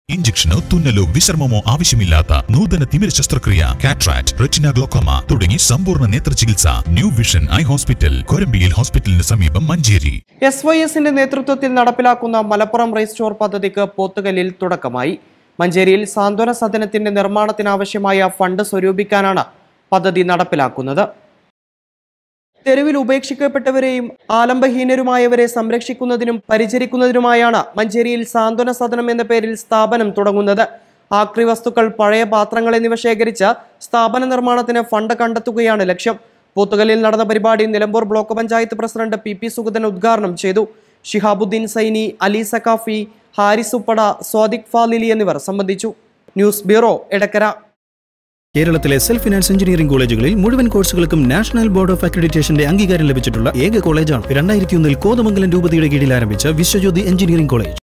ഇഞ്ചക്ഷനോ തുന്നലോ വിശ്രമമോ ആവശ്യമില്ലാത്ത നൂതന തിമിര ശസ്ത്രക്രിയ കാട്രാക്ട് റെറ്റിന ഗ്ലോക്കോമ തുടങ്ങി സമ്പൂർണ്ണ നേത്ര ചികിത്സ ന്യൂ വിഷൻ ഐ ഹോസ്പിറ്റൽ കൊരമ്പിയിൽ ഹോസ്പിറ്റലിന് സമീപം മഞ്ചേരി എസ് വൈ എസിന്റെ നേതൃത്വത്തിൽ നടപ്പിലാക്കുന്ന മലപ്പുറം റൈസ് സ്റ്റോർ പദ്ധതിക്ക് പോത്തുകല്ലിൽ തുടക്കമായി മഞ്ചേരിയിൽ സാന്ത്വന സദനത്തിന്റെ നിർമ്മാണത്തിനാവശ്യമായ ഫണ്ട് സ്വരൂപിക്കാനാണ് പദ്ധതി നടപ്പിലാക്കുന്നത് തെരുവിൽ ഉപേക്ഷിക്കപ്പെട്ടവരെയും ആലംബഹീനരുമായവരെ സംരക്ഷിക്കുന്നതിനും പരിചരിക്കുന്നതിനുമായാണ് മഞ്ചേരിയിൽ സാന്ത്വന സദനം എന്ന പേരിൽ സ്ഥാപനം തുടങ്ങുന്നത് ആക്രി വസ്തുക്കൾ പഴയ പാത്രങ്ങൾ എന്നിവ ശേഖരിച്ച് സ്ഥാപന നിർമ്മാണത്തിന് ഫണ്ട് കണ്ടെത്തുകയാണ് ലക്ഷ്യം പോത്തുകല്ലിൽ നടന്ന പരിപാടി Nilambur block panchayat president P P Sugathan ഉദ്ഘാടനം ചെയ്തു ഷിഹാബുദ്ദീൻ സൈനി അലി സക്കാഫി ഹാരിസ് ഉപ്പട സ്വാദിഖ് ഫാലിലി എന്നിവർ സംബന്ധിച്ചു ന്യൂസ് ബ്യൂറോ എടക്കര കേരളത്തിലെ സെൽഫ് ഫിനാൻസ് എഞ്ചിനീയറിംഗ് കോളേജുകളിൽ മുഴുവൻ കോഴ്സുകൾക്കും നാഷണൽ ബോർഡ് ഓഫ് അക്രഡിറ്റേഷന്റെ അംഗീകാരം ലഭിച്ചിട്ടുള്ള ഏക കോളേജാണ് രണ്ടായിരത്തി ഒന്നിൽ കോതമംഗലം രൂപതയുടെ കീഴിൽ ആരംഭിച്ച വിശ്വജ്യോതി എഞ്ചിനീയറിംഗ് കോളേജ്